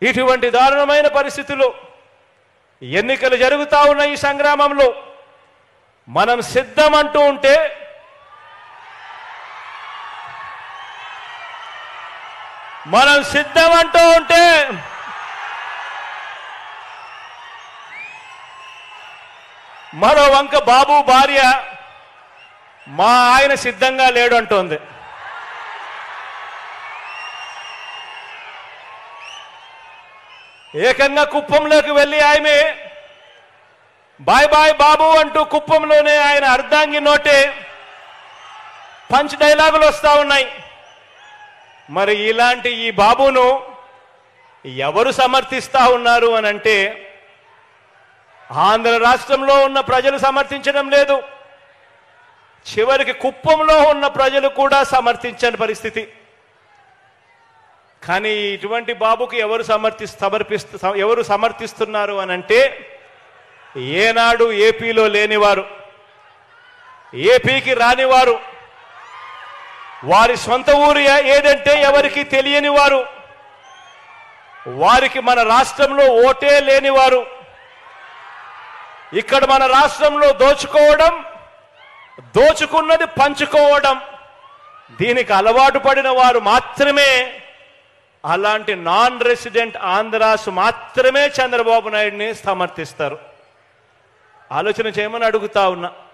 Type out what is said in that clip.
ఇటువంటి దారుణమైన పరిస్థితులు ఎన్నికలు జరుగుతా ఉన్న ఈ సంగ్రామంలో మనం సిద్ధం అంటూ ఉంటే మనం సిద్ధం అంటూ ఉంటే మరో వంక బాబు భార్య మా ఆయన సిద్ధంగా లేడు అంటోంది ఏకంగా కుప్పంలోకి వెళ్ళి ఆమె బాయ్ బాయ్ బాబు అంటూ కుప్పంలోనే ఆయన అర్ధాంగి నోటే పంచ్ డైలాగులు వస్తా ఉన్నాయి మరి ఇలాంటి ఈ బాబును ఎవరు సమర్థిస్తా ఉన్నారు అని అంటే ఆంధ్ర రాష్ట్రంలో ఉన్న ప్రజలు సమర్థించడం లేదు చివరికి కుప్పంలో ఉన్న ప్రజలు కూడా సమర్థించని పరిస్థితి కానీ ఇటువంటి బాబుకు ఎవరు సమర్థి సమర్పిస్తు ఎవరు సమర్థిస్తున్నారు అని అంటే ఏనాడు ఏపీలో లేనివారు ఏపీకి రానివారు వారి సొంత ఊరు ఏ- ఏదంటే ఎవరికి తెలియని వారు వారికి మన రాష్ట్రంలో ఓటే లేనివారు ఇక్కడ మన రాష్ట్రంలో దోచుకోవడం దోచుకున్నది పంచుకోవడం దీనికి అలవాటు పడిన వారు మాత్రమే అలాంటి నాన్ రెసిడెంట్ ఆంధ్రాస్ మాత్రమే చంద్రబాబు నాయుడిని సమర్థిస్తారు ఆలోచన చేయమని అడుగుతా ఉన్నా